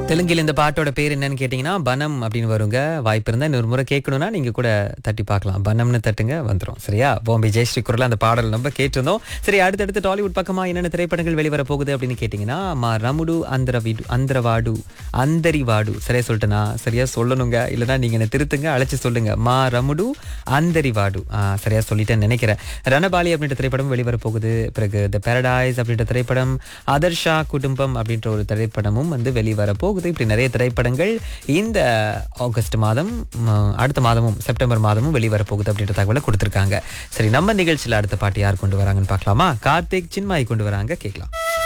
தெலுங்கில் இந்த பாட்டோட பேர் என்னன்னு கேட்டிங்கன்னா பனம் அப்படின்னு வருங்க வாய்ப்பு இருந்தால் இன்னொரு முறை கேட்கணும்னா நீங்கள் கூட தட்டி பார்க்கலாம் பனம்னு தட்டுங்க வந்துடும் சரியா பாம்பே ஜெயஸ்ரீ குரல் அந்த பாடல் நம்ம கேட்டிருந்தோம் சரி அடுத்தடுத்து டாலிவுட் பக்கமாக என்னென்ன திரைப்படங்கள் வெளிவர போகுது அப்படின்னு கேட்டிங்கன்னா மா ரமுடு அந்தரவிடு அந்தரவாடு அந்தரிவாடு சரியா சொல்லிட்டேனா சரியா சொல்லணுங்க இல்லைன்னா நீங்கள் என்ன திருத்துங்க அழைச்சி சொல்லுங்க மா ரமுடு அந்தரிவாடு ஆ, சரியா சொல்லிட்டேன்னு நினைக்கிறேன் ரணபாலி அப்படின்ற திரைப்படம் வெளிவர போகுது பிறகு த பேரடைஸ் அப்படின்ற திரைப்படம் ஆதர்ஷா குடும்பம் அப்படின்ற ஒரு திரைப்படமும் வந்து வெளிவர போகுது இப்படி நிறைய திரைப்படங்கள் இந்த ஆகஸ்ட் மாதம் ம், அடுத்த மாதமும் செப்டம்பர் மாதமும் வெளிவர போகுது அப்படின்ற தகவலை கொடுத்துருக்காங்க சரி நம்ம நிகழ்ச்சியில் அடுத்த பாட்டு யார் கொண்டு வராங்கன்னு பார்க்கலாமா கார்த்திக் சின்மாய் கொண்டு வராங்க கேட்கலாம்